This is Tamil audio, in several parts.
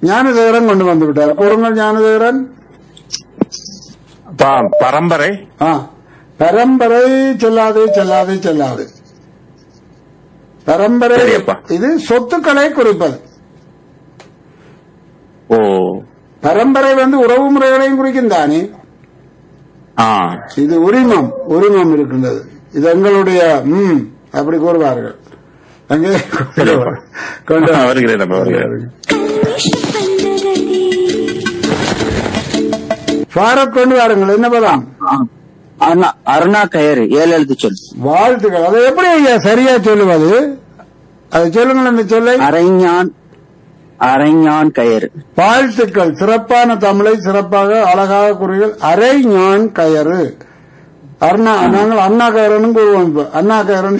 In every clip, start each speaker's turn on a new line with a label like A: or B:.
A: ஞானதேவரன் கொண்டு வந்து விட்டார் கூறுங்கள் ஞானதேவரன்
B: ப- பரம்பரை
A: ஆ பரம்பரை செல்லாது செல்லாது செல்லாது பரம்பரை
B: சரியப்பா.
A: இது சொத்துக்களை குறிப்பது
B: ஓ
A: பரம்பரை வந்து உறவு முறைகளையும் குறிக்கும் தானே
B: ஆ
A: இது உரிமம் உரிமம் இருக்கின்றது இது எங்களுடைய ம் அப்படி கூறுவார்கள் அங்கே கொண்டு வா. கொண்டு வா.
B: வருகிறேன் அப்ப வருகிறேன்
A: ஃபாரக் கொண்டு வாருங்கள் என்ன பதம்
C: அருணா அருணா கயறு ஏழு எழுத்து சொல்
A: வாழ்த்துக்கள் அதை எப்படி ஐயா சரியா சொல்லுவது அதை சொல்லுங்கள் அந்த சொல்லை
C: அரைஞான் அரைஞான் கயறு
A: வாழ்த்துக்கள் சிறப்பான தமிழை சிறப்பாக அழகாக கூறுகள் அரை ஞான் கயறு அண்ணா நாங்கள் அண்ணா கயறன்னு கூறுவோம் இப்ப அண்ணா கயறன்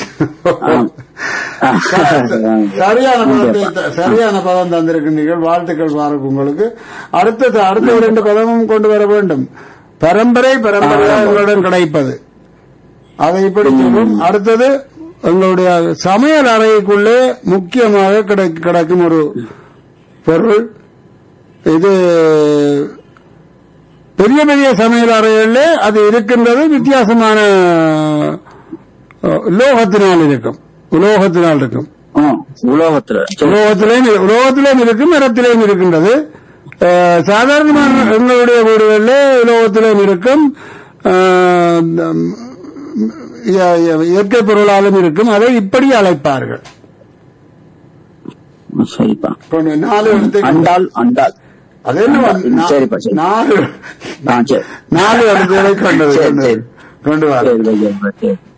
A: சரியான பதத்தை த- சரியான பதம் தந்திருக்கின்றீர்கள் வாழ்த்துக்கள் பாருங்க உங்களுக்கு அடுத்தது அடுத்த இரண்டு பதமும் கொண்டு வர வேண்டும் பரம்பரை பரம்பரையாக உங்களிடம் கிடைப்பது அதை இப்படி சொல்லும் அடுத்தது எங்களுடைய சமையல் அறைக்குள்ளே முக்கியமாக கிடை- கிடைக்கும் ஒரு பொருள் இது பெரிய பெரிய சமையல் அறைகளில் அது இருக்கின்றது வித்தியாசமான அஹ், உலோகத்தினால் இருக்கும் உலோகத்தினால் இருக்கும்
C: ஆ, உலோகத்துல சொல்.
A: உலோகத்திலேயும் இரு- உலோகத்திலேயும் இருக்கும் மரத்திலேயும் இருக்கின்றது அஹ், சாதாரணமான எங்களுடைய வீடுகளில் உலோகத்திலேயும் இருக்கும் அஹ், உம், இய- இய- இயற்கை பொருளாலும் இருக்கும் அதை இப்படி அழைப்பார்கள்
C: சரிப்பா
A: கொண்டு நாலு இடத்துக்கு
C: அண்டால் அண்டால்
A: அது என்ன நா-
C: சரிப்பா, சரி.
A: நாலு
C: ஆ, சரி
A: நாலு இடத்துகளை கொண்டு
C: சரி,
A: கொண்டு
C: சரி.
A: கொண்டு வர
C: சரி, சரி, சரி.